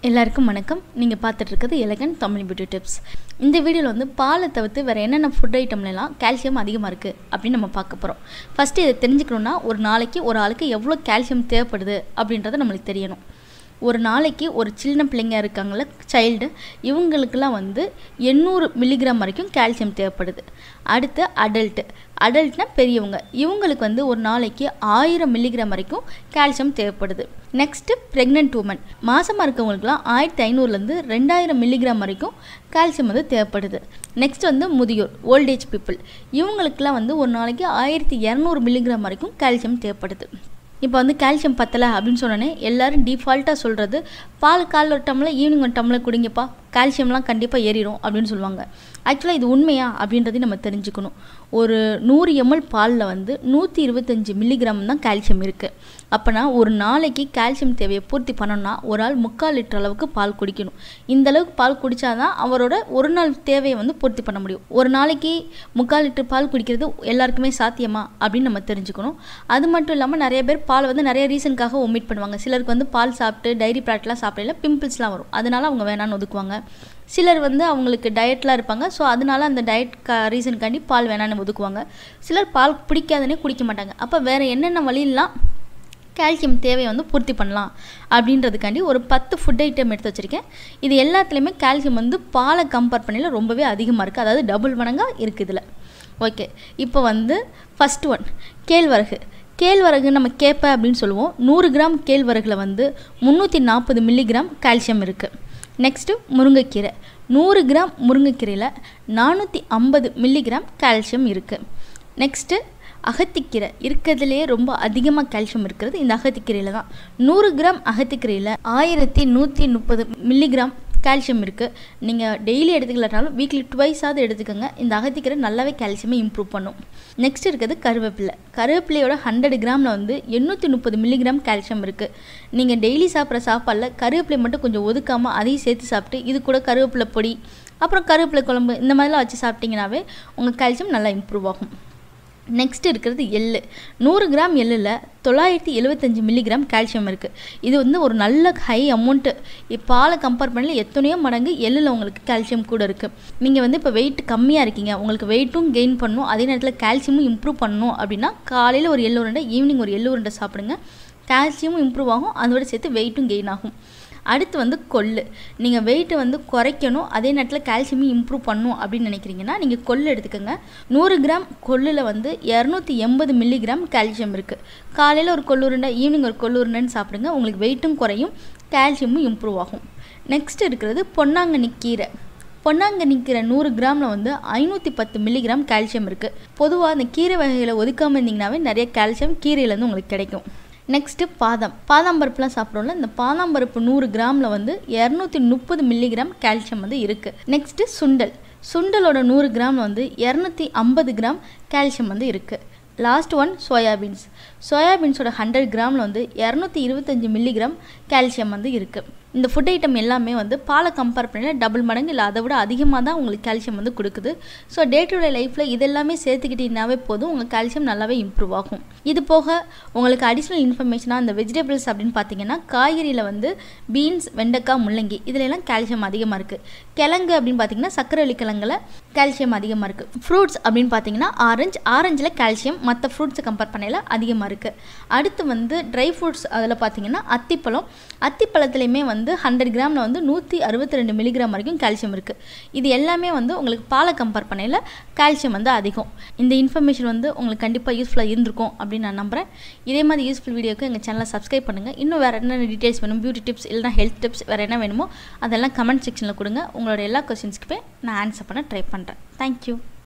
எல்லாருக்கும் வணக்கம் நீங்கள் பார்த்துட்டு இருக்கிறது எலகன் தமிழ் பியூட்டி டிப்ஸ் இந்த வீடியோவில் வந்து பாலை தவிர்த்து வேறு என்னென்ன ஃபுட் ஐட்டம்லலாம் கால்சியம் அதிகமாக இருக்குது அப்படின்னு நம்ம பார்க்க போகிறோம் ஃபஸ்ட்டு இதை தெரிஞ்சுக்கணுன்னா ஒரு நாளைக்கு ஒரு ஆளுக்கு எவ்வளோ கால்சியம் தேவைப்படுது அப்படின்றத நம்மளுக்கு தெரியணும் ஒரு நாளைக்கு ஒரு சின்ன பிள்ளைங்க இருக்காங்கள சைல்டு இவங்களுக்கெல்லாம் வந்து எண்ணூறு மில்லிகிராம் வரைக்கும் கால்சியம் தேவைப்படுது அடுத்து அடல்ட்டு அடல்ட்னா பெரியவங்க இவங்களுக்கு வந்து ஒரு நாளைக்கு ஆயிரம் மில்லிகிராம் வரைக்கும் கால்சியம் தேவைப்படுது நெக்ஸ்ட்டு ப்ரெக்னென்ட் உமன் மாசமாக இருக்கவங்களுக்குலாம் ஆயிரத்தி ஐநூறுலேருந்து ரெண்டாயிரம் மில்லிகிராம் வரைக்கும் கால்சியம் வந்து தேவைப்படுது நெக்ஸ்ட் வந்து முதியோர் ஓல்டேஜ் பீப்புள் இவங்களுக்குலாம் வந்து ஒரு நாளைக்கு ஆயிரத்தி இரநூறு மில்லிகிராம் வரைக்கும் கால்சியம் தேவைப்படுது இப்போ வந்து கால்சியம் பத்தலை அப்படின்னு சொன்னோன்னே எல்லோரும் டிஃபால்ட்டாக சொல்கிறது பால் கால் ஒரு டம்ளர் ஈவினிங் ஒரு டம்ளர் குடிங்கப்பா கால்சியம்லாம் கண்டிப்பாக ஏறிடும் அப்படின்னு சொல்லுவாங்க ஆக்சுவலாக இது உண்மையா அப்படின்றதையும் நம்ம தெரிஞ்சுக்கணும் ஒரு நூறு எம்எல் பாலில் வந்து நூற்றி இருபத்தஞ்சி மில்லிகிராம் தான் கால்சியம் இருக்குது அப்போனா ஒரு நாளைக்கு கால்சியம் தேவையை பூர்த்தி பண்ணணும்னா ஒரு ஆள் முக்கால் லிட்டர் அளவுக்கு பால் குடிக்கணும் இந்த அளவுக்கு பால் குடித்தாதான் அவரோட ஒரு நாள் தேவையை வந்து பூர்த்தி பண்ண முடியும் ஒரு நாளைக்கு முக்கால் லிட்டர் பால் குடிக்கிறது எல்லாருக்குமே சாத்தியமா அப்படின்னு நம்ம தெரிஞ்சுக்கணும் அது மட்டும் இல்லாமல் நிறைய பேர் பால் வந்து நிறைய ரீசனுக்காக ஒமிட் பண்ணுவாங்க சிலருக்கு வந்து பால் சாப்பிட்டு டைரி ப்ராடக்ட்லாம் சாப்பிடல பிம்பிள்ஸ்லாம் வரும் அதனால அவங்க வேணான்னு ஒதுக்குவாங்க சிலர் வந்து அவங்களுக்கு டயட்லாம் இருப்பாங்க ஸோ அதனால அந்த டயட் க ரீசனுக்காண்டி பால் வேணான்னு ஒதுக்குவாங்க சிலர் பால் பிடிக்காதனே குடிக்க மாட்டாங்க அப்போ வேறு என்னென்ன வழியெல்லாம் கால்சியம் தேவையை வந்து பூர்த்தி பண்ணலாம் அப்படின்றதுக்காண்டி ஒரு பத்து ஃபுட் ஐட்டம் எடுத்து வச்சுருக்கேன் இது எல்லாத்துலேயுமே கால்சியம் வந்து பாலை கம்பேர் பண்ணல ரொம்பவே அதிகமாக இருக்குது அதாவது டபுள் மடங்காக இருக்குது இதில் ஓகே இப்போ வந்து ஃபஸ்ட் ஒன் கேழ்வரகு கேழ்வரகு நம்ம கேப்பை அப்படின்னு சொல்லுவோம் நூறு கிராம் கேழ்வரகில் வந்து முந்நூற்றி நாற்பது மில்லிகிராம் கால்சியம் இருக்குது நெக்ஸ்ட்டு முருங்கைக்கீரை நூறு கிராம் முருங்கைக்கீரையில் நானூற்றி ஐம்பது மில்லிகிராம் கால்சியம் இருக்குது நெக்ஸ்ட்டு அகத்திக்கீரை இருக்கிறதுலே ரொம்ப அதிகமாக கால்சியம் இருக்கிறது இந்த அகத்திக்கீரையில் தான் நூறு கிராம் அகத்திக்கீரையில் ஆயிரத்தி நூற்றி முப்பது மில்லிகிராம் கால்சியம் இருக்குது நீங்கள் டெய்லி எடுத்துக்கலனாலும் வீக்லி டுவைஸாவது எடுத்துக்கோங்க இந்த அகத்திக்கீரை நல்லாவே கால்சியமை இம்ப்ரூவ் பண்ணும் நெக்ஸ்ட் இருக்கிறது கருவேப்பிலை கருவேப்பிலையோட ஹண்ட்ரட் கிராமில் வந்து எண்ணூற்றி முப்பது மில்லிகிராம் கால்சியம் இருக்குது நீங்கள் டெய்லி சாப்பிட்ற சாப்பாடில் கருவேப்பிலை மட்டும் கொஞ்சம் ஒதுக்காமல் அதையும் சேர்த்து சாப்பிட்டு இது கூட கருவேப்பிலை பொடி அப்புறம் கருவேப்பிலை குழம்பு இந்த மாதிரிலாம் வச்சு சாப்பிட்டிங்கனாவே உங்கள் கால்சியம் நல்லா இம்ப்ரூவ் ஆகும் நெக்ஸ்ட் இருக்கிறது எள்ளு நூறு கிராம் எள்ளில் தொள்ளாயிரத்தி எழுபத்தஞ்சி மில்லிகிராம் கால்சியம் இருக்குது இது வந்து ஒரு நல்ல ஹை அமௌண்ட்டு பாலை கம்பேர் பண்ணல எத்தனையோ மடங்கு எள்ளில் உங்களுக்கு கால்சியம் கூட இருக்குது நீங்கள் வந்து இப்போ வெயிட் கம்மியாக இருக்கீங்க உங்களுக்கு வெயிட்டும் கெயின் பண்ணணும் அதே நேரத்தில் கால்சியமும் இம்ப்ரூவ் பண்ணணும் அப்படின்னா காலையில் ஒரு எள்ளு உருண்டை ஈவினிங் ஒரு எள்ளு உருண்டை சாப்பிடுங்க கால்சியமும் இம்ப்ரூவ் ஆகும் அதோட சேர்த்து வெயிட்டும் கெயின் ஆகும் அடுத்து வந்து கொள்ளு நீங்கள் வெயிட்டை வந்து குறைக்கணும் அதே நேரத்தில் கால்சியமும் இம்ப்ரூவ் பண்ணணும் அப்படின்னு நினைக்கிறீங்கன்னா நீங்கள் கொள்ளு எடுத்துக்கோங்க நூறு கிராம் கொள்ளில் வந்து இரநூத்தி எண்பது மில்லிகிராம் கால்சியம் இருக்குது காலையில் ஒரு கொள்ளுருண்டை ஈவினிங் ஒரு கொள்ளுருண்டைன்னு சாப்பிடுங்க உங்களுக்கு வெயிட்டும் குறையும் கால்சியமும் இம்ப்ரூவ் ஆகும் நெக்ஸ்ட் இருக்கிறது பொன்னாங்கண்ணி கீரை பொன்னாங்கண்ணி கீரை நூறு கிராமில் வந்து ஐநூற்றி பத்து மில்லிகிராம் கால்சியம் இருக்குது பொதுவாக அந்த கீரை வகைகளை ஒதுக்காமல் இருந்தீங்கன்னாவே நிறைய கால்சியம் கீரையிலேருந்து உங்களுக்கு கிடைக்கும் நெக்ஸ்ட்டு பாதாம் பாதாம் பருப்புலாம் சாப்பிட்றோம்ல இந்த பாதாம் பருப்பு நூறு கிராமில் வந்து இரநூத்தி முப்பது மில்லிகிராம் கால்சியம் வந்து இருக்குது நெக்ஸ்ட்டு சுண்டல் சுண்டலோட நூறு கிராமில் வந்து இரநூத்தி ஐம்பது கிராம் கால்சியம் வந்து இருக்குது லாஸ்ட் ஒன் சோயாபீன்ஸ் சோயாபீன்ஸோட ஹண்ட்ரட் கிராமில் வந்து இரநூத்தி இருபத்தஞ்சி மில்லிகிராம் கால்சியம் வந்து இருக்குது இந்த ஃபுட் ஐட்டம் எல்லாமே வந்து பாலை கம்பேர் பண்ணல டபுள் மடங்கு இல்லை அதை விட அதிகமாக தான் உங்களுக்கு கால்சியம் வந்து கொடுக்குது ஸோ டே டு டே லைஃப்பில் இதெல்லாமே சேர்த்துக்கிட்டீங்கன்னாவே போதும் உங்கள் கால்சியம் நல்லாவே இம்ப்ரூவ் ஆகும் இது போக உங்களுக்கு அடிஷ்னல் இன்ஃபர்மேஷனாக இந்த வெஜிடபிள்ஸ் அப்படின்னு பார்த்தீங்கன்னா காய்கறியில் வந்து பீன்ஸ் வெண்டைக்காய் முள்ளங்கி இதுல எல்லாம் கால்சியம் அதிகமாக இருக்குது கிழங்கு அப்படின்னு பார்த்தீங்கன்னா சக்கரவள்ளி கிழங்குல கால்சியம் அதிகமாக இருக்குது ஃப்ரூட்ஸ் அப்படின்னு பார்த்தீங்கன்னா ஆரஞ்சு ஆரஞ்சில் கால்சியம் மற்ற ஃப்ரூட்ஸை கம்பேர் பண்ணையில் அதிகமாக இருக்குது அடுத்து வந்து ட்ரை ஃப்ரூட்ஸ் அதில் பார்த்தீங்கன்னா அத்திப்பழம் அத்திப்பழத்துலேயுமே வந்து வந்து ஹண்ட்ரட் கிராமில் வந்து நூற்றி அறுபத்தி ரெண்டு மில்லிகிராம் வரைக்கும் கால்சியம் இருக்குது இது எல்லாமே வந்து உங்களுக்கு பாலை கம்பேர் பண்ணையில் கால்சியம் வந்து அதிகம் இந்த இன்ஃபர்மேஷன் வந்து உங்களுக்கு கண்டிப்பாக யூஸ்ஃபுல்லாக இருந்திருக்கும் அப்படின்னு நான் நம்புகிறேன் இதே மாதிரி யூஸ்ஃபுல் வீடியோக்கு எங்கள் சேனலை சப்ஸ்கிரைப் பண்ணுங்கள் இன்னும் வேறு என்னென்ன டீட்டெயில்ஸ் வேணும் பியூட்டி டிப்ஸ் இல்லைனா ஹெல்த் டிப்ஸ் வேறு என்ன வேணுமோ அதெல்லாம் கமெண்ட் செக்ஷனில் கொடுங்க உங்களோட எல்லா கொஸ்டின்ஸ்க்குமே நான் ஆன்சர் பண்ண ட்ரை பண்ணுறேன் தேங்க்யூ